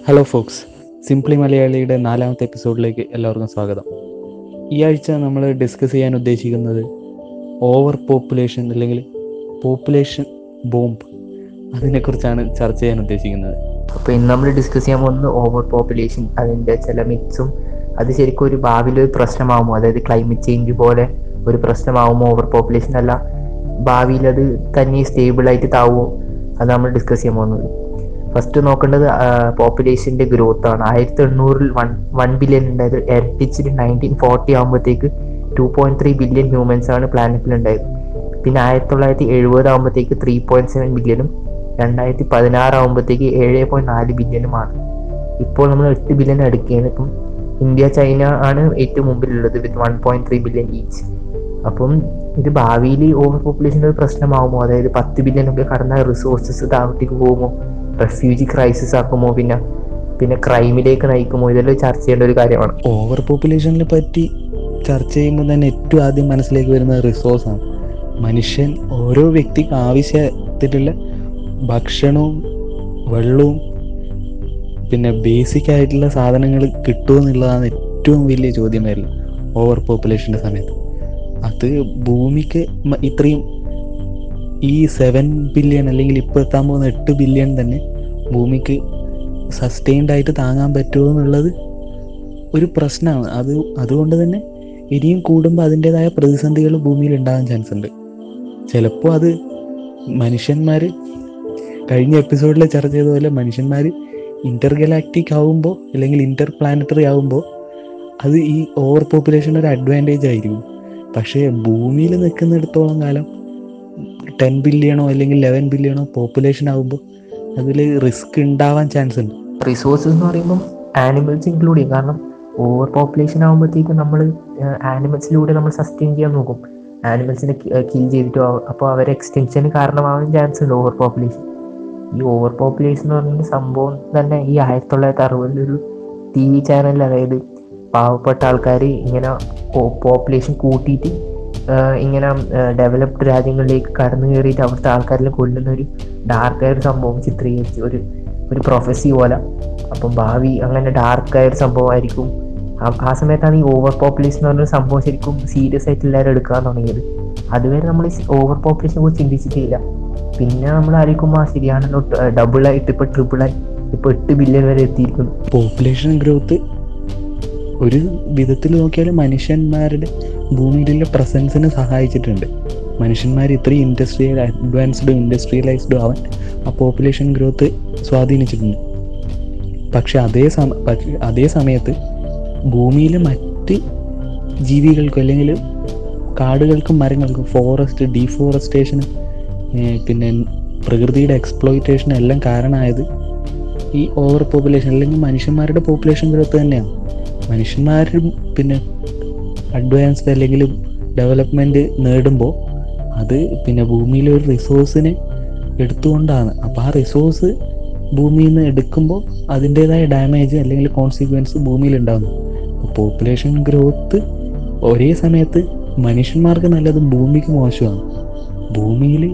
hello Fox simply മലയാളിയുടെ നാലാമത്തെ എപ്പിസോഡിലേക്ക് എല്ലാവർക്കും സ്വാഗതം ഈ ആഴ്ച നമ്മൾ ഡിസ്കസ് ചെയ്യാൻ ഉദ്ദേശിക്കുന്നത് ഓവർ പോപ്പുലേഷൻ അല്ലെങ്കിൽ പോപ്പുലേഷൻ ബോംബ് അതിനെക്കുറിച്ചാണ് ചർച്ച ചെയ്യാൻ ഉദ്ദേശിക്കുന്നത് അപ്പോൾ ഇന്ന് നമ്മൾ ഡിസ്കസ് ചെയ്യാൻ പോകുന്നത് ഓവർ പോപ്പുലേഷൻ അതിൻ്റെ ചില മിക്സും അത് ശരിക്കും ഒരു ഭാവിയിൽ ഒരു പ്രശ്നമാകുമോ അതായത് ക്ലൈമറ്റ് ചേഞ്ച് പോലെ ഒരു പ്രശ്നമാകുമോ ഓവർ പോപ്പുലേഷൻ അല്ല ഭാവിയിൽ അത് തന്നെ സ്റ്റേബിൾ ആയിട്ട് താവുമോ അത് നമ്മൾ ഡിസ്കസ് ചെയ്യാൻ പോകുന്നത് ഫസ്റ്റ് നോക്കേണ്ടത് പോപ്പുലേഷൻ്റെ ഗ്രോത്ത് ആണ് ആയിരത്തി എണ്ണൂറിൽ വൺ വൺ ബില്യൺ ഉണ്ടായത് എരട്ടിച്ചിട്ട് നയൻറ്റീൻ ഫോർട്ടി ആകുമ്പോഴത്തേക്ക് two point three billion humans ആണ് പ്ലാനറ്റിൽ ഉണ്ടായത് പിന്നെ ആയിരത്തി തൊള്ളായിരത്തി എഴുപത് ആകുമ്പോഴത്തേക്ക് ത്രീ പോയിന്റ് സെവൻ ബില്യണും രണ്ടായിരത്തി പതിനാറ് ആകുമ്പോഴത്തേക്ക് ഏഴ് പോയിന്റ് നാല് ബില്യണുമാണ് ഇപ്പോൾ നമ്മൾ എട്ട് ബില്യൺ അടുക്കുകയാണ് ഇപ്പം ഇന്ത്യ ചൈന ആണ് ഏറ്റവും മുമ്പിലുള്ളത് with one point three billion each അപ്പം ഇത് ഭാവിയിൽ ഓവർ പോപ്പുലേഷൻ ഒരു പ്രശ്നമാകുമോ അതായത് പത്ത് ബില്യൺ ഒക്കെ കടന്ന റിസോഴ്സസ് താഴത്തേക്ക് പോകുമോ റെഫ്യൂജി ക്രൈസിസ് ആക്കുമോ പിന്നെ പിന്നെ ക്രൈമിലേക്ക് നയിക്കുമോ ഇതെല്ലാം ചർച്ച ചെയ്യേണ്ട ഒരു കാര്യമാണ് ഓവർ പോപ്പുലേഷനെ പറ്റി ചർച്ച ചെയ്യുമ്പോൾ തന്നെ ഏറ്റവും ആദ്യം മനസ്സിലേക്ക് വരുന്നത് റിസോഴ്സാണ് മനുഷ്യൻ ഓരോ വ്യക്തിക്ക് ആവശ്യത്തിലുള്ള ഭക്ഷണവും വെള്ളവും പിന്നെ ബേസിക് ആയിട്ടുള്ള സാധനങ്ങൾ കിട്ടുമോ എന്നുള്ളതാണ് ഏറ്റവും വലിയ ചോദ്യം വരില്ല ഓവർ പോപ്പുലേഷൻ്റെ സമയത്ത് അത് ഭൂമിക്ക് മ- ഇത്രയും ഈ സെവൻ ബില്യൺ അല്ലെങ്കിൽ ഇപ്പോൾ എത്താൻ പോകുന്ന എട്ട് ബില്യൺ തന്നെ ഭൂമിക്ക് സസ്റ്റെയിൻഡ് ആയിട്ട് താങ്ങാൻ പറ്റുമോ എന്നുള്ളത് ഒരു പ്രശ്നമാണ് അത് അതുകൊണ്ട് തന്നെ ഇനിയും കൂടുമ്പോൾ അതിൻ്റെതായ പ്രതിസന്ധികൾ ഭൂമിയിൽ ഉണ്ടാകാൻ ചാൻസ് ഉണ്ട് ചിലപ്പോൾ അത് മനുഷ്യന്മാർ കഴിഞ്ഞ എപ്പിസോഡിൽ ചർച്ച ചെയ്ത പോലെ മനുഷ്യന്മാർ ഇന്റർ ഗലാക്റ്റിക് ആവുമ്പോൾ അല്ലെങ്കിൽ ഇന്റർ പ്ലാനറ്ററി ആവുമ്പോൾ അത് ഈ ഓവർ പോപ്പുലേഷൻ ഒരു അഡ്വാൻറ്റേജ് ആയിരിക്കും പക്ഷേ ഭൂമിയിൽ നിൽക്കുന്നിടത്തോളം കാലം ടെൻ ബില്യണോ അല്ലെങ്കിൽ ലെവൻ ബില്യണോ പോപ്പുലേഷൻ ആകുമ്പോൾ അതിൽ റിസ്ക് ഉണ്ടാവാൻ ചാൻസ് ഉണ്ട് റിസോഴ്സസ് എന്ന് പറയുമ്പം ആനിമൽസ് ഇൻക്ലൂഡ് ചെയ്യും കാരണം ഓവർ പോപ്പുലേഷൻ ആകുമ്പോഴത്തേക്കും നമ്മൾ ആനിമൽസിലൂടെ നമ്മൾ സസ്റ്റെയിൻ ചെയ്യാൻ നോക്കും ആനിമൽസിനെ കിൽ ചെയ്തിട്ടോ അപ്പോൾ അവരെ എക്സ്റ്റെൻഷന് കാരണമാവാൻ ചാൻസ് ഉണ്ട് ഓവർ പോപ്പുലേഷൻ ഈ ഓവർ പോപ്പുലേഷൻ എന്ന് പറയുന്ന സംഭവം തന്നെ ഈ ആയിരത്തി തൊള്ളായിരത്തി അറുപതിലൊരു ടി വി ചാനലിൽ അതായത് പാവപ്പെട്ട ആൾക്കാർ ഇങ്ങനെ പോപ്പുലേഷൻ കൂട്ടിയിട്ട് ആഹ് ഇങ്ങനെ ഡെവലപ്ഡ് രാജ്യങ്ങളിലേക്ക് കടന്നു കയറിയിട്ട് അവിടുത്തെ ആൾക്കാരിൽ കൊല്ലുന്ന ഒരു ഡാർക്കായ ഒരു സംഭവം ചിത്രീകരിച്ച് ഒരു ഒരു പ്രൊഫസി പോലെ അപ്പം ഭാവി അങ്ങനെ ഡാർക്കായ ഒരു സംഭവമായിരിക്കും ആ- ആ സമയത്താണ് ഈ ഓവർ പോപ്പുലേഷൻ എന്ന് പറഞ്ഞ സംഭവം ശരിക്കും സീരിയസ് ആയിട്ട് എല്ലാവരും എടുക്കാൻ തുടങ്ങിയത് അതുവരെ നമ്മൾ ഓവർ പോപ്പുലേഷനെ കുറിച്ച് ചിന്തിച്ചിട്ടില്ല പിന്നെ നമ്മൾ ആലോചിക്കുമ്പോൾ ആ ശരിയാണല്ലോ ഡബിൾ ആയിട്ട് ഇപ്പൊ ട്രിപ്പിൾ ആയി ഇപ്പൊ എട്ട് ബില്യൺ വരെ എത്തിയിരിക്കുന്നു പോപ്പുലേഷൻ ഗ്രോത്ത് ഒരു വിധത്തിൽ നോക്കിയാൽ മനുഷ്യന്മാരുടെ ഭൂമിയിലുള്ള പ്രസൻസിനെ സഹായിച്ചിട്ടുണ്ട് മനുഷ്യന്മാർ ഇത്രയും ഇൻഡസ്ട്രിയൽ അഡ്വാൻസ്ഡും ഇൻഡസ്ട്രിയലൈസ്ഡും ആവാൻ ആ പോപ്പുലേഷൻ ഗ്രോത്ത് സ്വാധീനിച്ചിട്ടുണ്ട് പക്ഷെ അതേ സമ പക്ഷെ അതേ സമയത്ത് ഭൂമിയിലെ മറ്റ് ജീവികൾക്കും അല്ലെങ്കിൽ കാടുകൾക്കും മരങ്ങൾക്കും ഫോറസ്റ്റ് ഡീഫോറസ്റ്റേഷനും പിന്നെ പ്രകൃതിയുടെ എക്സ്പ്ലോയിറ്റേഷനും എല്ലാം കാരണമായത് ഈ ഓവർ പോപ്പുലേഷൻ അല്ലെങ്കിൽ മനുഷ്യന്മാരുടെ പോപ്പുലേഷൻ ഗ്രോത്ത് തന്നെയാണ് മനുഷ്യന്മാരും പിന്നെ അഡ്വാൻസ്ഡ് അല്ലെങ്കിൽ ഡെവലപ്മെൻറ്റ് നേടുമ്പോൾ അത് പിന്നെ ഭൂമിയിലെ ഒരു റിസോഴ്സിനെ എടുത്തുകൊണ്ടാണ് അപ്പോൾ ആ റിസോഴ്സ് ഭൂമിയിൽ നിന്ന് എടുക്കുമ്പോൾ അതിൻ്റെതായ ഡാമേജ് അല്ലെങ്കിൽ കോൺസിക്വൻസ് ഭൂമിയിൽ ഉണ്ടാകുന്നു അപ്പോൾ പോപ്പുലേഷൻ ഗ്രോത്ത് ഒരേ സമയത്ത് മനുഷ്യന്മാർക്ക് നല്ലതും ഭൂമിക്ക് മോശമാണ് ഭൂമിയിൽ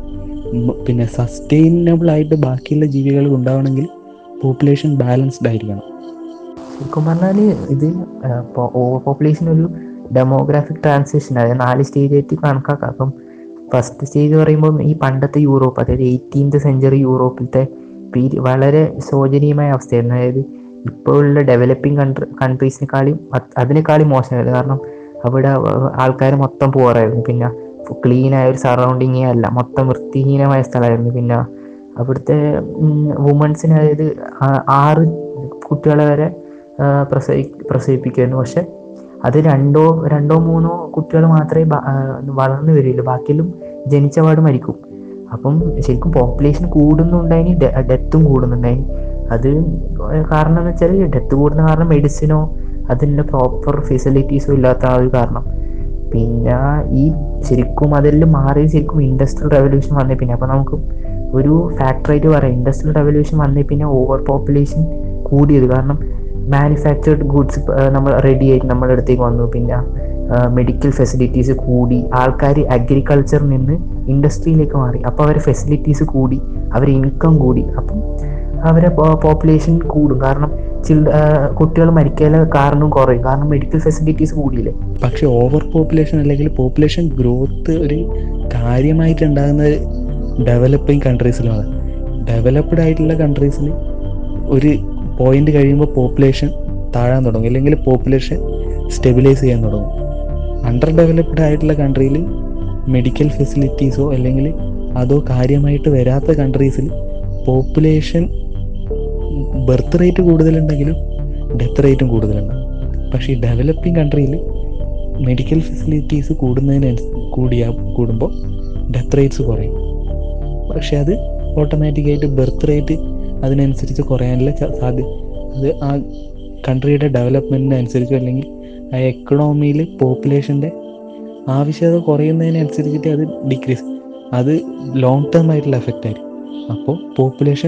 പിന്നെ സസ്റ്റൈനബിൾ ആയിട്ട് ബാക്കിയുള്ള ജീവികൾ ഉണ്ടാവണമെങ്കിൽ പോപ്പുലേഷൻ ബാലൻസ്ഡ് ആയിരിക്കണം ശരിക്കും പറഞ്ഞാൽ ഇത് ഓവർ പോപ്പുലേഷൻ ഒരു ഡെമോഗ്രാഫിക് ട്രാൻസിഷൻ അതായത് നാല് സ്റ്റേജ് ആയിട്ട് കണക്കാക്കാം അപ്പം ഫസ്റ്റ് സ്റ്റേജ് പറയുമ്പോൾ ഈ പണ്ടത്തെ യൂറോപ്പ് അതായത് എയ്റ്റീൻത് സെഞ്ചുറി യൂറോപ്പിലത്തെ പീരി വളരെ ശോചനീയമായ അവസ്ഥയായിരുന്നു അതായത് ഇപ്പോൾ ഉള്ള ഡെവലപ്പിംഗ് കൺട്രി കൺട്രീസിനെക്കാളും അതിനേക്കാളും മോശമായിരുന്നു കാരണം അവിടെ ആൾക്കാർ മൊത്തം പോറായിരുന്നു പിന്നെ ക്ലീൻ ആയ ഒരു സറൗണ്ടിങ്ങേ അല്ല മൊത്തം വൃത്തിഹീനമായ സ്ഥലമായിരുന്നു പിന്നെ അവിടുത്തെ വുമൺസിന് അതായത് ആ- ആറ് കുട്ടികളെ വരെ ആ, പ്രസവി പ്രസവിപ്പിക്കുമായിരുന്നു പക്ഷെ അത് രണ്ടോ രണ്ടോ മൂന്നോ കുട്ടികൾ മാത്രമേ ബ- ആ, വളർന്നു വരികയുള്ളൂ ബാക്കിയെല്ലാം ജനിച്ച പാട് മരിക്കും അപ്പം ശരിക്കും പോപ്പുലേഷൻ കൂടുന്നുണ്ടായിനി ഡെത്തും കൂടുന്നുണ്ടായിനി അത് കാരണം എന്ന് വെച്ചാൽ ഡെത്ത് കൂടുന്ന കാരണം മെഡിസിനോ അതിൻ്റെ പ്രോപ്പർ ഫെസിലിറ്റീസോ ഇല്ലാത്ത ആ ഒരു കാരണം പിന്നെ ഈ ശരിക്കും അതെല്ലാം മാറി ശരിക്കും ഇൻഡസ്ട്രിയൽ റെവല്യൂഷൻ വന്നേ പിന്നെ അപ്പം നമുക്ക് ഒരു ഫാക്ടറായിട്ട് പറയാം ഇൻഡസ്ട്രിയൽ റെവല്യൂഷൻ വന്നേ പിന്നെ ഓവർ പോപ്പുലേഷൻ കൂടിയത് കാരണം മാനുഫാക്ചർഡ് ഗുഡ്സ് നമ്മൾ റെഡി ആയിട്ട് നമ്മുടെ അടുത്തേക്ക് വന്നു പിന്നെ മെഡിക്കൽ ഫെസിലിറ്റീസ് കൂടി ആൾക്കാർ അഗ്രികൾച്ചറിൽ നിന്ന് ഇൻഡസ്ട്രിയിലേക്ക് മാറി അപ്പോൾ അവരെ ഫെസിലിറ്റീസ് കൂടി അവരെ ഇൻകം കൂടി അപ്പം അവരെ പോപ്പുലേഷൻ കൂടും കാരണം ചിൽഡ കുട്ടികൾ മരിക്കാനുള്ള കാരണം കുറയും കാരണം മെഡിക്കൽ ഫെസിലിറ്റീസ് കൂടിയില്ലേ പക്ഷെ ഓവർ പോപ്പുലേഷൻ അല്ലെങ്കിൽ പോപ്പുലേഷൻ ഗ്രോത്ത് ഒരു കാര്യമായിട്ടുണ്ടാകുന്ന ഡെവലപ്പിംഗ് കൺട്രീസിലാണ് ഡെവലപ്ഡ് ആയിട്ടുള്ള കൺട്രീസിൽ ഒരു പോയിന്റ് കഴിയുമ്പോൾ പോപ്പുലേഷൻ താഴാൻ തുടങ്ങും അല്ലെങ്കിൽ പോപ്പുലേഷൻ സ്റ്റെബിലൈസ് ചെയ്യാൻ തുടങ്ങും അണ്ടർ ഡെവലപ്ഡ് ആയിട്ടുള്ള കൺട്രിയിൽ മെഡിക്കൽ ഫെസിലിറ്റീസോ അല്ലെങ്കിൽ അതോ കാര്യമായിട്ട് വരാത്ത കൺട്രീസിൽ പോപ്പുലേഷൻ ബർത്ത് റേറ്റ് കൂടുതലുണ്ടെങ്കിലും ഡെത്ത് റേറ്റും കൂടുതലുണ്ടാകും പക്ഷേ ഈ ഡെവലപ്പിംഗ് കൺട്രിയിൽ മെഡിക്കൽ ഫെസിലിറ്റീസ് കൂടുന്നതിന് കൂടിയാ കൂടുമ്പോൾ ഡെത്ത് റേറ്റ്സ് കുറയും പക്ഷെ അത് ഓട്ടോമാറ്റിക്കായിട്ട് ബർത്ത് റേറ്റ് അതിനനുസരിച്ച് കുറയാനുള്ള ച- സാധ്യത അത് ആ കൺട്രിയുടെ ഡെവലപ്മെൻറ്റിന് അനുസരിച്ചോ അല്ലെങ്കിൽ ആ എക്കണോമിയിൽ പോപ്പുലേഷൻ്റെ ആവശ്യകത കുറയുന്നതിനനുസരിച്ചിട്ട് അത് ഡിക്രീസ് അത് ലോങ് ടേം ആയിട്ടുള്ള എഫക്റ്റ് ആയിരിക്കും അപ്പോൾ പോപ്പുലേഷൻ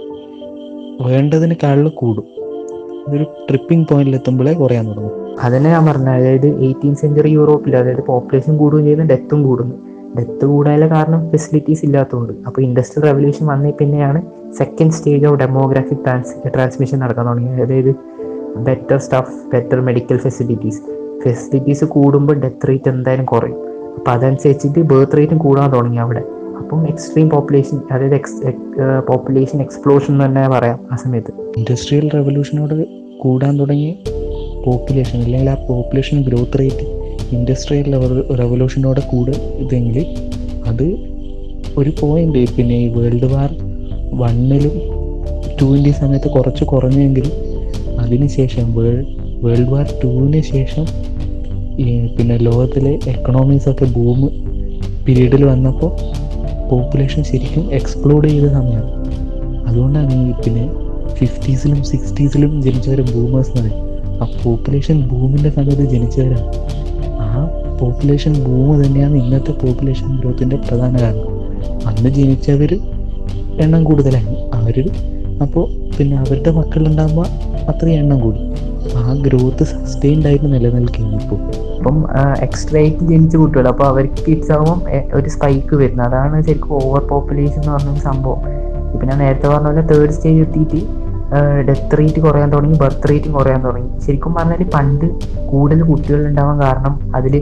വേണ്ടതിനേക്കാളും കൂടും ഇതൊരു ട്രിപ്പിംഗ് പോയിന്റിൽ എത്തുമ്പോഴേ കുറയാൻ തുടങ്ങും അതന്നെ ഞാൻ പറഞ്ഞത് അതായത് എയ്റ്റീൻ സെഞ്ചുറി യൂറോപ്പിൽ അതായത് പോപ്പുലേഷൻ കൂടുകയും ചെയ്യുന്നു ഡെത്തും കൂടുന്നു ഡെത്ത് കൂടാനുള്ള കാരണം ഫെസിലിറ്റീസ് ഇല്ലാത്തതുകൊണ്ട് അപ്പോൾ ഇൻഡസ്ട്രിയൽ റെവല്യൂഷൻ വന്നേ പിന്നെയാണ് second stage of demographic trans transmission നടക്കാൻ തുടങ്ങിയത് അതായത് better staff better medical facilities facilities കൂടുമ്പോൾ ഡെത്ത് റേറ്റ് എന്തായാലും കുറയും അപ്പോൾ അതനുസരിച്ചിട്ട് ബർത്ത് റേറ്റും കൂടാൻ തുടങ്ങി അവിടെ അപ്പം എക്സ്ട്രീം പോപ്പുലേഷൻ അതായത് എക്സ് പോപ്പുലേഷൻ എക്സ്പ്ലോഷൻ എന്ന് തന്നെ പറയാം ആ സമയത്ത് ഇൻഡസ്ട്രിയൽ റെവല്യൂഷനോട് കൂടാൻ തുടങ്ങിയ പോപ്പുലേഷൻ അല്ലെങ്കിൽ ആ പോപ്പുലേഷൻ ഗ്രോത്ത് റേറ്റ് ഇൻഡസ്ട്രിയൽ റെവല്യൂഷനോടെ കൂടെ ഇതെങ്കിൽ അത് ഒരു പോയിന്റ് പിന്നെ ഈ വേൾഡ് വാർ വണ്ണിലും ടൂവിൻ്റെ സമയത്ത് കുറച്ച് കുറഞ്ഞെങ്കിലും അതിനുശേഷം വേൾഡ് വേൾഡ് വാർ ടൂവിന് ശേഷം ഈ പിന്നെ ലോകത്തിലെ എക്കണോമീസ് ഒക്കെ ബൂം പീരീഡിൽ വന്നപ്പോൾ പോപ്പുലേഷൻ ശരിക്കും എക്സ്പ്ലോഡ് ചെയ്ത സമയമാണ് അതുകൊണ്ടാണ് ഈ പിന്നെ ഫിഫ്റ്റീസിലും സിക്സ്റ്റീസിലും ജനിച്ചവർ ബൂമേഴ്സ് എന്ന് പറയും ആ പോപ്പുലേഷൻ ബൂമിൻ്റെ സമയത്ത് ജനിച്ചവരാണ് ആ പോപ്പുലേഷൻ ബൂം തന്നെയാണ് ഇന്നത്തെ പോപ്പുലേഷൻ ഗ്രോത്തിൻ്റെ പ്രധാന കാരണം അന്ന് ജനിച്ചവർ എണ്ണം കൂടുതലാണ് അവർ അപ്പോൾ പിന്നെ അവരുടെ മക്കളുണ്ടാകുമ്പോൾ അത്രയും എണ്ണം കൂടി ആ ഗ്രോത്ത് സസ്റ്റെയിൻഡ് ആയിട്ട് നിലനിൽക്കുകയാണ് ഇപ്പോൾ അപ്പം എക്സ്ട്രാ ആയിട്ട് ജനിച്ച കുട്ടികൾ അപ്പോൾ അവർക്ക് കിഡ്സ് ആകുമ്പോൾ ഒരു സ്പൈക്ക് വരുന്നത് അതാണ് ശരിക്കും ഓവർ പോപ്പുലേഷൻ എന്ന് പറഞ്ഞ സംഭവം ഇപ്പം ഞാൻ നേരത്തെ പറഞ്ഞ പോലെ തേർഡ് സ്റ്റേജ് എത്തിയിട്ട് ഡെത്ത് റേറ്റ് കുറയാൻ തുടങ്ങി ബർത്ത് റേറ്റും കുറയാൻ തുടങ്ങി ശരിക്കും പറഞ്ഞാൽ പണ്ട് കൂടുതൽ കുട്ടികൾ ഉണ്ടാവാൻ കാരണം അതിൽ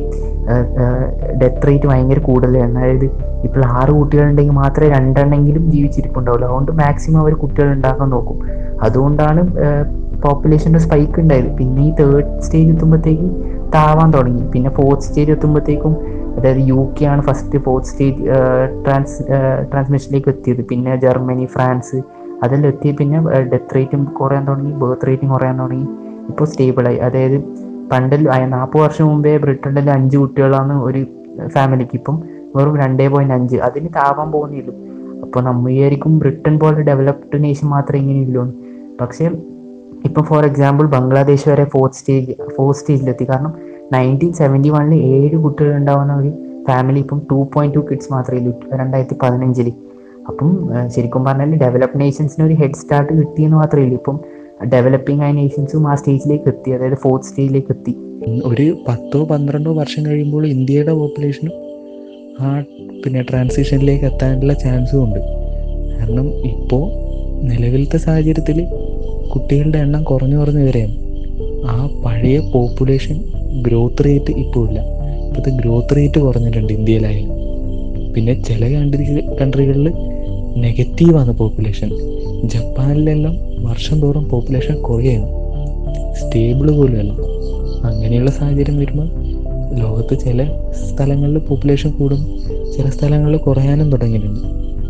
ഡെത്ത് റേറ്റ് ഭയങ്കര കൂടുതലാണ് അതായത് ഇപ്പോൾ ആറ് കുട്ടികളുണ്ടെങ്കിൽ മാത്രമേ രണ്ടെണ്ണെങ്കിലും ജീവിച്ചിരിപ്പുണ്ടാവുള്ളൂ അതുകൊണ്ട് മാക്സിമം അവർ കുട്ടികൾ ഉണ്ടാക്കാൻ നോക്കും അതുകൊണ്ടാണ് പോപ്പുലേഷൻ്റെ സ്പൈക്ക് ഉണ്ടായത് പിന്നെ ഈ തേർഡ് സ്റ്റേജ് എത്തുമ്പോഴത്തേക്ക് താവാൻ തുടങ്ങി പിന്നെ ഫോർത്ത് സ്റ്റേജ് എത്തുമ്പോഴത്തേക്കും അതായത് യു കെ ആണ് ഫസ്റ്റ് ഫോർത്ത് സ്റ്റേജ് ട്രാൻസ് ട്രാൻസ്മിഷനിലേക്ക് എത്തിയത് പിന്നെ ജർമ്മനി ഫ്രാൻസ് അതെല്ലാം എത്തി പിന്നെ ഡെത്ത് റേറ്റും കുറയാൻ തുടങ്ങി ബർത്ത് റേറ്റും കുറയാൻ തുടങ്ങി ഇപ്പോൾ സ്റ്റേബിളായി അതായത് പണ്ടിൽ നാൽപ്പത് വർഷം മുമ്പേ ബ്രിട്ടനിൽ അഞ്ച് കുട്ടികളാണ് ഒരു ഫാമിലിക്ക് ഇപ്പം വെറും രണ്ടേ പോയിന്റ് അഞ്ച് അതിന് താവാൻ പോകുന്നില്ല അപ്പോൾ നമ്മൾ വിചാരിക്കും ബ്രിട്ടൻ പോലെ ഡെവലപ്ഡ് നേഷൻ മാത്രമേ ഇങ്ങനെ ഉള്ളൂ പക്ഷേ ഇപ്പം ഫോർ എക്സാമ്പിൾ ബംഗ്ലാദേശ് വരെ ഫോർത്ത് സ്റ്റേജ് ഫോർത്ത് സ്റ്റേജിലെത്തി കാരണം നയൻറ്റീൻ സെവൻറ്റി വണ്ണിൽ ഏഴ് കുട്ടികൾ ഉണ്ടാവുന്ന ഒരു ഫാമിലി ഇപ്പം ടു പോയിന്റ് ടു കിഡ്സ് മാത്രമേ ഉള്ളൂ രണ്ടായിരത്തി പതിനഞ്ചിൽ അപ്പം ശരിക്കും പറഞ്ഞാൽ ഡെവലപ്പ് നേഷൻസിന് ഒരു ഹെഡ് സ്റ്റാർട്ട് കിട്ടിയെന്ന് മാത്രമേ ഉള്ളൂ ഇപ്പം ഡെവലപ്പിംഗ് ആയ നേഷൻസും ആ സ്റ്റേജിലേക്ക് എത്തി അതായത് ഫോർത്ത് സ്റ്റേജിലേക്ക് എത്തി ഒരു പത്തോ പന്ത്രണ്ടോ വർഷം കഴിയുമ്പോൾ ഇന്ത്യയുടെ പോപ്പുലേഷനും ആ പിന്നെ ട്രാൻസിഷനിലേക്ക് എത്താനുള്ള ചാൻസും ഉണ്ട് കാരണം ഇപ്പോൾ നിലവിലത്തെ സാഹചര്യത്തിൽ കുട്ടികളുടെ എണ്ണം കുറഞ്ഞു കുറഞ്ഞു വരെയാണ് ആ പഴയ പോപ്പുലേഷൻ ഗ്രോത്ത് റേറ്റ് ഇപ്പോൾ ഇല്ല ഇപ്പോഴത്തെ ഗ്രോത്ത് റേറ്റ് കുറഞ്ഞിട്ടുണ്ട് ഇന്ത്യയിലായാലും പിന്നെ ചില കൺട്രി കൺട്രികളിൽ നെഗറ്റീവാണ് പോപ്പുലേഷൻ ജപ്പാനിലെല്ലാം വർഷം തോറും പോപ്പുലേഷൻ കുറയാണ് സ്റ്റേബിൾ പോലുമല്ല അങ്ങനെയുള്ള സാഹചര്യം വരുമ്പോൾ ലോകത്ത് ചില സ്ഥലങ്ങളിൽ പോപ്പുലേഷൻ കൂടും ചില സ്ഥലങ്ങളിൽ കുറയാനും തുടങ്ങിയിട്ടുണ്ട്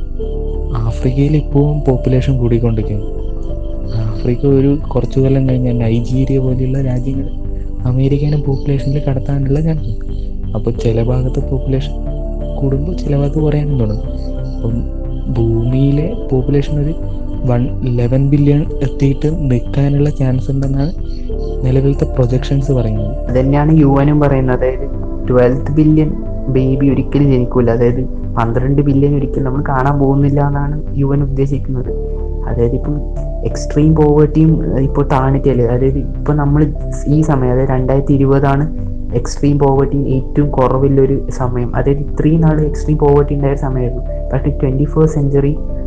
ആഫ്രിക്കയിൽ ഇപ്പോഴും പോപ്പുലേഷൻ കൂടിക്കൊണ്ടിരിക്കുകയാണ് ആഫ്രിക്ക ഒരു കുറച്ചു കൊല്ലം കഴിഞ്ഞാൽ നൈജീരിയ പോലെയുള്ള രാജ്യങ്ങൾ അമേരിക്കനെ പോപ്പുലേഷനിൽ കടത്താനുള്ള ചാൻസ് അപ്പോൾ ചില ഭാഗത്ത് പോപ്പുലേഷൻ കൂടുമ്പോൾ ചില ഭാഗത്ത് കുറയാനും തുടങ്ങും അപ്പം ഭൂമിയിലെ പോപ്പുലേഷൻ ഒരു വൺ ലെവൻ ബില്യൺ എത്തിയിട്ട് നിൽക്കാനുള്ള ചാൻസ് ഉണ്ടെന്നാണ് നിലവിലത്തെ പ്രൊജക്ഷൻസ് പറയുന്നത് അത് തന്നെയാണ് യു എനും പറയുന്നത് അതായത് ട്വൽത്ത് ബില്യൺ ബേബി ഒരിക്കലും ജനിക്കൂല അതായത് പന്ത്രണ്ട് ബില്യൺ ഒരിക്കലും നമ്മൾ കാണാൻ പോകുന്നില്ല എന്നാണ് യു എൻ ഉദ്ദേശിക്കുന്നത് അതായത് ഇപ്പം എക്സ്ട്രീം പോവേർട്ടിയും ഇപ്പോൾ താണിട്ടല്ലേ അതായത് ഇപ്പം നമ്മൾ ഈ സമയം അതായത് രണ്ടായിരത്തി ഇരുപതാണ് എക്സ്ട്രീം പോവേർട്ടി ഏറ്റവും കുറവുള്ളൊരു സമയം അതായത് ഇത്രയും നാൾ എക്സ്ട്രീം പോവേർട്ടി ഉണ്ടായ സമയമായിരുന്നു പക്ഷേ ട്വൻറ്റി ഫസ്റ്റ് സെഞ്ചുറി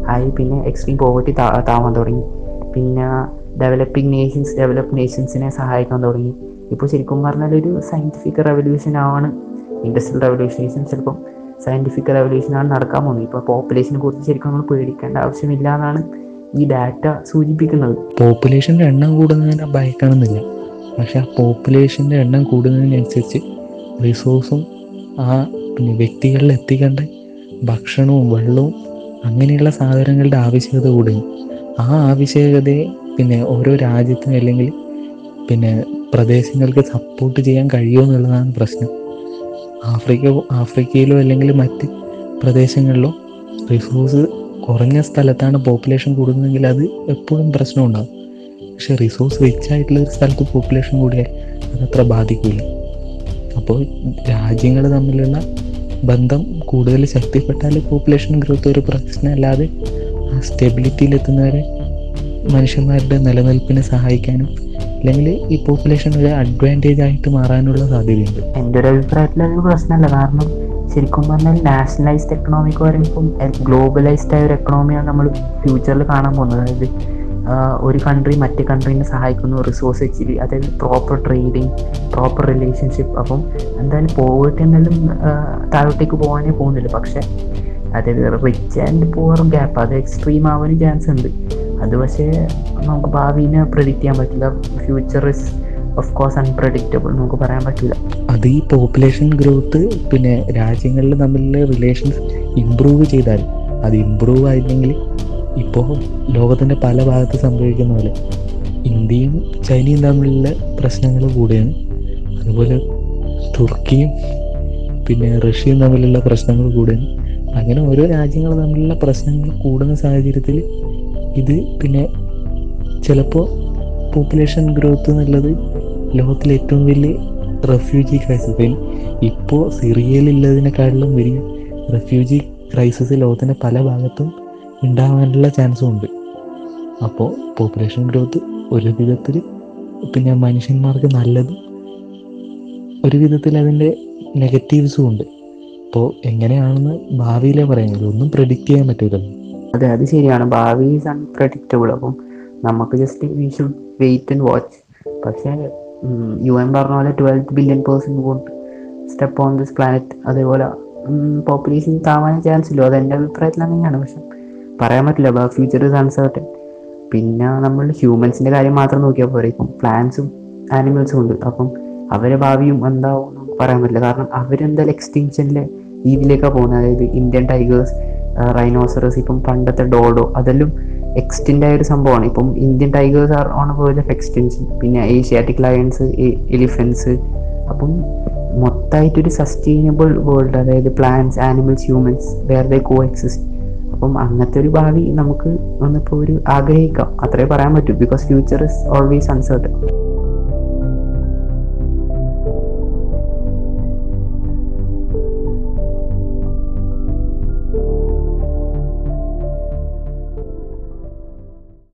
ആയി പിന്നെ എക്സ്ട്രീം പോവർട്ടി താവാൻ തുടങ്ങി പിന്നെ ഡെവലപ്പിംഗ് നേഷൻസ് ഡെവലപ്പ് നേഷൻസിനെ സഹായിക്കാൻ തുടങ്ങി ഇപ്പോൾ ശരിക്കും പറഞ്ഞാൽ ഒരു സയൻറ്റിഫിക് റെവല്യൂഷൻ ആണ് ഇൻഡസ്ട്രിയൽ റെവല്യൂഷനേഷൻ ചിലപ്പം സയൻറ്റിഫിക് റെവല്യൂഷൻ ആണ് നടക്കാൻ പോകുന്നത് ഇപ്പോൾ പോപ്പുലേഷനെ കുറിച്ച് ശരിക്കും നമ്മൾ പേടിക്കേണ്ട ആവശ്യമില്ല എന്നാണ് ഈ ഡാറ്റ സൂചിപ്പിക്കുന്നത് പോപ്പുലേഷൻ്റെ എണ്ണം കൂടുന്നതിനെ ഭയക്കണമെന്നില്ല പക്ഷെ ആ പോപ്പുലേഷൻ്റെ എണ്ണം കൂടുന്നതിനനുസരിച്ച് റിസോഴ്സും ആ പിന്നെ വ്യക്തികളിൽ എത്തിക്കേണ്ട ഭക്ഷണവും വെള്ളവും അങ്ങനെയുള്ള സാധനങ്ങളുടെ ആവശ്യകത കൂടുകയും ആ ആവശ്യകതയെ പിന്നെ ഓരോ രാജ്യത്തിനും അല്ലെങ്കിൽ പിന്നെ പ്രദേശങ്ങൾക്ക് സപ്പോർട്ട് ചെയ്യാൻ കഴിയുമോ എന്നുള്ളതാണ് പ്രശ്നം ആഫ്രിക്ക ആഫ്രിക്കയിലോ അല്ലെങ്കിൽ മറ്റ് പ്രദേശങ്ങളിലോ റിസോഴ്സ് കുറഞ്ഞ സ്ഥലത്താണ് പോപ്പുലേഷൻ കൂടുന്നതെങ്കിൽ അത് എപ്പോഴും പ്രശ്നമുണ്ടാകും പക്ഷെ റിസോഴ്സ് റിച്ച് ആയിട്ടുള്ള ഒരു സ്ഥലത്ത് പോപ്പുലേഷൻ കൂടിയാൽ അതത്ര ബാധിക്കില്ല അപ്പോൾ രാജ്യങ്ങൾ തമ്മിലുള്ള ബന്ധം കൂടുതൽ ശക്തിപ്പെട്ടാൽ പോപ്പുലേഷൻ ഗ്രോത്ത് ഒരു പ്രശ്നമല്ലാതെ ആ സ്റ്റെബിലിറ്റിയിലെത്തുന്നവരെ മനുഷ്യന്മാരുടെ നിലനിൽപ്പിനെ സഹായിക്കാനും അല്ലെങ്കിൽ ഈ പോപ്പുലേഷൻ ഒരു അഡ്വാൻറ്റേജ് ആയിട്ട് മാറാനുള്ള സാധ്യതയുണ്ട് എൻ്റെ ഒരു അഭിപ്രായത്തിൽ അതൊരു പ്രശ്നമല്ല കാരണം ശരിക്കും പറഞ്ഞാൽ നാഷണലൈസ്ഡ് എക്കണോമിക്ക് പറയുമ്പോൾ ഗ്ലോബലൈസ്ഡ് ആയ ഒരു എക്കണോമിയാണ് നമ്മൾ ഫ്യൂച്ചറിൽ കാണാൻ പോകുന്നത് അതായത് ആഹ് ഒരു കൺട്രി മറ്റേ കൺട്രീനെ സഹായിക്കുന്നു റിസോഴ്സ് വെച്ചിട്ട് അതായത് പ്രോപ്പർ ട്രേഡിങ് പ്രോപ്പർ റിലേഷൻഷിപ്പ് അപ്പം എന്തായാലും പോവേർട്ടി എന്നാലും താഴോട്ടേക്ക് പോകാനേ പോകുന്നില്ല പക്ഷെ അതായത് റിച്ച് ആൻഡ് പുവർ ഗ്യാപ്പ് അത് എക്സ്ട്രീം ആവാനും ചാൻസ് ഉണ്ട് അത് പക്ഷേ നമുക്ക് ഭാവിനെ പ്രഡിക്റ്റ് ചെയ്യാൻ പറ്റില്ല future is of course unpredictable നമുക്ക് പറയാൻ പറ്റില്ല അത് ഈ പോപ്പുലേഷൻ ഗ്രോത്ത് പിന്നെ രാജ്യങ്ങളിൽ തമ്മിലുള്ള റിലേഷൻസ് ഇമ്പ്രൂവ് ചെയ്താൽ അത് ഇമ്പ്രൂവ് ആയില്ലെങ്കിൽ ഇപ്പോൾ ലോകത്തിൻ്റെ പല ഭാഗത്ത് സംഭവിക്കുന്ന പോലെ ഇന്ത്യയും ചൈനയും തമ്മിലുള്ള പ്രശ്നങ്ങൾ കൂടുകയാണ് അതുപോലെ തുർക്കിയും പിന്നെ റഷ്യയും തമ്മിലുള്ള പ്രശ്നങ്ങൾ കൂടുകയാണ് അങ്ങനെ ഓരോ രാജ്യങ്ങൾ തമ്മിലുള്ള പ്രശ്നങ്ങൾ കൂടുന്ന സാഹചര്യത്തിൽ ഇത് പിന്നെ ചിലപ്പോൾ പോപ്പുലേഷൻ ഗ്രോത്ത് എന്നുള്ളത് ലോകത്തിലെ ഏറ്റവും വലിയ റെഫ്യൂജി ക്രൈസിസ് ഇപ്പോൾ സിറിയയിലുള്ളതിനെക്കാട്ടിലും വലിയ റെഫ്യൂജി ക്രൈസിസ് ലോകത്തിൻ്റെ പല ഭാഗത്തും ഉണ്ടാവാനുള്ള ചാൻസും ഉണ്ട് അപ്പോൾ പോപ്പുലേഷൻ ഗ്രോത്ത് ഒരു വിധത്തിൽ പിന്നെ മനുഷ്യന്മാർക്ക് നല്ലതും ഒരു വിധത്തിൽ അതിൻ്റെ നെഗറ്റീവ്സും ഉണ്ട് അപ്പോൾ എങ്ങനെയാണെന്ന് ഭാവിയിലേ പറയാൻ കഴിയും ഒന്നും പ്രെഡിക്റ്റ് ചെയ്യാൻ പറ്റില്ലല്ലോ അതെ അത് ശരിയാണ് ഭാവി ഈസ് അൺപ്രഡിക്റ്റബിൾ അപ്പം നമുക്ക് just we should wait and watch പക്ഷേ യു എൻ പറഞ്ഞ പോലെ twelfth billion person won't step on this planet അതേപോലെ പോപ്പുലേഷൻ താവാൻ ചാൻസ് ഇല്ല അത് എൻ്റെ അഭിപ്രായത്തിൽ അങ്ങനെയാണ് പക്ഷെ പറയാൻ പറ്റില്ല ഫ്യൂച്ചർ ഇസ് അൺസർട്ടൻ പിന്നെ നമ്മൾ ഹ്യൂമൻസിൻ്റെ കാര്യം മാത്രം നോക്കിയാൽ പോരെ ഇപ്പം പ്ലാന്റ്സും ആനിമൽസും ഉണ്ട് അപ്പം അവരെ ഭാവിയും എന്താവും നമുക്ക് പറയാൻ പറ്റില്ല കാരണം അവരെന്തായാലും എക്സ്റ്റിങ്ഷനിലെ രീതിയിലേക്കാണ് പോകുന്നത് അതായത് ഇന്ത്യൻ ടൈഗേഴ്സ് റൈനോസറസ് ഇപ്പം പണ്ടത്തെ ഡോഡോ അതെല്ലാം എക്സ്റ്റിൻ്റ് ആയ ഒരു സംഭവമാണ് ഇപ്പം Indian tigers are on verge of extinction പിന്നെ ഏഷ്യാറ്റിക് ലയൺസ് എലിഫൻസ് അപ്പം മൊത്തമായിട്ടൊരു സസ്റ്റൈനബിൾ വേൾഡ് അതായത് plants animals humans where they coexist അപ്പം അങ്ങനത്തെ ഒരു ഭാവി നമുക്ക് ഒന്നിപ്പോൾ ഒരു ആഗ്രഹിക്കാം അത്രേ പറയാൻ പറ്റൂ because future is always uncertain